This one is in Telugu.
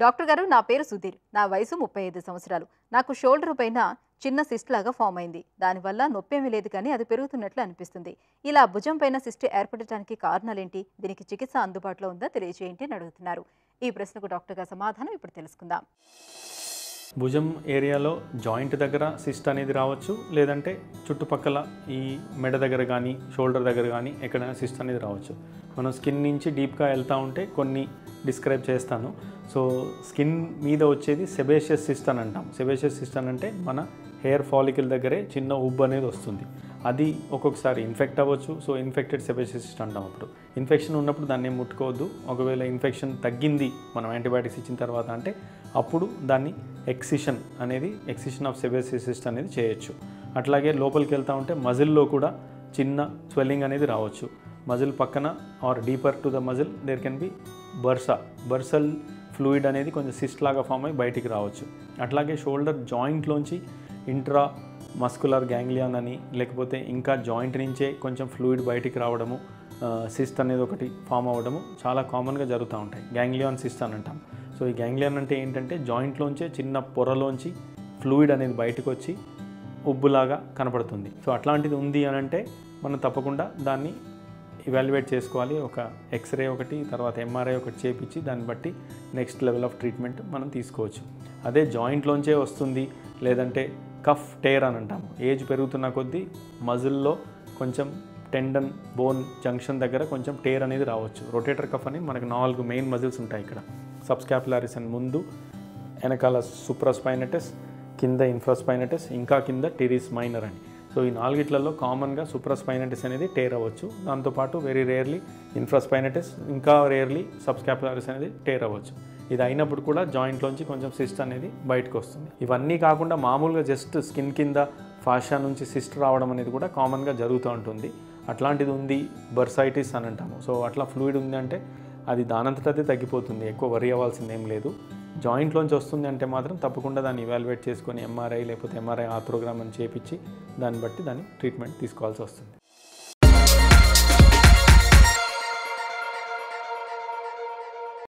డాక్టర్ గారు నా పేరు సుధీర్ నా వయసు ముప్పై ఐదు సంవత్సరాలు నాకు షోల్డర్ పైన చిన్న సిస్ట్ లాగా ఫామ్ అయింది దానివల్ల నొప్పేమీ లేదు కానీ అది పెరుగుతున్నట్లు అనిపిస్తుంది ఇలా భుజం పైన సిస్ట్ ఏర్పడటానికి కారణాలేంటి దీనికి చికిత్స అందుబాటులో ఉందా తెలియజేయండి అని అడుగుతున్నారు ఈ ప్రశ్నకు డాక్టర్ గారు సమాధానం ఇప్పుడు తెలుసుకుందాం భుజం ఏరియాలో జాయింట్ దగ్గర సిస్ట్ అనేది రావచ్చు లేదంటే చుట్టుపక్కల ఈ మెడ దగ్గర కానీ షోల్డర్ దగ్గర కానీ ఎక్కడైనా సిస్ట్ అనేది రావచ్చు మనం స్కిన్ నుంచి డీప్గా వెళ్తూ ఉంటే కొన్ని డిస్క్రైబ్ చేస్తాను సో స్కిన్ మీద వచ్చేది సెబేషియస్ సిస్ట్ అని అంటాం సెబేషియస్ సిస్ట్ అని అంటే మన హెయిర్ ఫాలికల్ దగ్గరే చిన్న ఉబ్బు అనేది వస్తుంది అది ఒక్కొక్కసారి ఇన్ఫెక్ట్ అవ్వచ్చు సో ఇన్ఫెక్టెడ్ సెబేషియస్ సిస్ట్ అంటాం అప్పుడు ఇన్ఫెక్షన్ ఉన్నప్పుడు దాన్ని ఏం ముట్టుకోవద్దు ఒకవేళ ఇన్ఫెక్షన్ తగ్గింది మనం యాంటీబయాటిక్స్ ఇచ్చిన తర్వాత అంటే అప్పుడు దాన్ని ఎక్సిషన్ అనేది ఎక్సిషన్ ఆఫ్ సెబేషియస్ సిస్ట్ అనేది చేయొచ్చు అట్లాగే లోపలికి వెళ్తూ ఉంటే మజిల్లో కూడా చిన్న స్వెల్లింగ్ అనేది రావచ్చు మజిల్ పక్కన or deeper to the muscle there can be bursa bursal fluid అనేది కొంచెం సిస్ట్ లాగా ఫామ్ అయ్యి బయటికి రావచ్చు అట్లాగే షోల్డర్ జాయింట్లోంచి ఇంట్రా మస్కులర్ గ్యాంగ్లియాన్ అని లేకపోతే ఇంకా జాయింట్ నుంచే కొంచెం ఫ్లూయిడ్ బయటికి రావడము సిస్ట్ అనేది ఒకటి ఫామ్ అవ్వడము చాలా కామన్గా జరుగుతూ ఉంటాయి గ్యాంగ్లియాన్ సిస్ట్ అని అంటాం సో ఈ గ్యాంగ్లియాన్ అంటే ఏంటంటే జాయింట్లోంచే చిన్న పొరలోంచి ఫ్లూయిడ్ అనేది బయటకు వచ్చి ఉబ్బులాగా కనపడుతుంది సో అట్లాంటిది ఉంది అని అంటే మనం తప్పకుండా దాన్ని ఇవాల్యుయేట్ చేసుకోవాలి ఒక ఎక్స్రే ఒకటి తర్వాత ఎంఆర్ఐ ఒకటి చేపించి దాన్ని బట్టి నెక్స్ట్ లెవెల్ ఆఫ్ ట్రీట్మెంట్ మనం తీసుకోవచ్చు అదే జాయింట్లోంచే వస్తుంది లేదంటే కఫ్ టేర్ అని అంటాము ఏజ్ పెరుగుతున్న కొద్దీ మజిల్లో కొంచెం టెండన్ బోన్ జంక్షన్ దగ్గర కొంచెం టేర్ అనేది రావచ్చు రొటేటర్ కఫ్ అని మనకు నాలుగు మెయిన్ మజిల్స్ ఉంటాయి ఇక్కడ సబ్స్కాపులారిస్ అని ముందు వెనకాల సూప్రాస్పైనటస్ కింద ఇన్ఫ్రాస్పైనటస్ ఇంకా కింద టెరిస్ మైనర్ అని సో ఈ నాలుగిట్లలో కామన్గా సూప్రాస్పైనటిస్ అనేది టేర్ అవ్వచ్చు దాంతోపాటు వెరీ రేర్లీ ఇన్ఫ్రాస్పైనటిస్ ఇంకా రేర్లీ సబ్స్కాపులారిస్ అనేది టేర్ అవ్వచ్చు ఇది అయినప్పుడు కూడా జాయింట్లోంచి కొంచెం సిస్ట్ అనేది బయటకు వస్తుంది ఇవన్నీ కాకుండా మామూలుగా జస్ట్ స్కిన్ కింద ఫాషా నుంచి సిస్ట్ రావడం అనేది కూడా కామన్గా జరుగుతూ ఉంటుంది అట్లాంటిది ఉంది బర్సైటిస్ అని అంటాము సో అట్లా ఫ్లూయిడ్ ఉంది అంటే అది దానంతటదే తగ్గిపోతుంది ఎక్కువ వరి అవ్వాల్సింది ఏం లేదు జాయింట్లోంచి వస్తుంది అంటే మాత్రం తప్పకుండా దాన్ని ఇవాల్యుయేట్ చేసుకొని ఎంఆర్ఐ లేకపోతే ఎంఆర్ఐ ఆర్థ్రోగ్రామ్ అని చేపించి దాన్ని బట్టి దాన్ని ట్రీట్మెంట్ తీసుకోవాల్సి వస్తుంది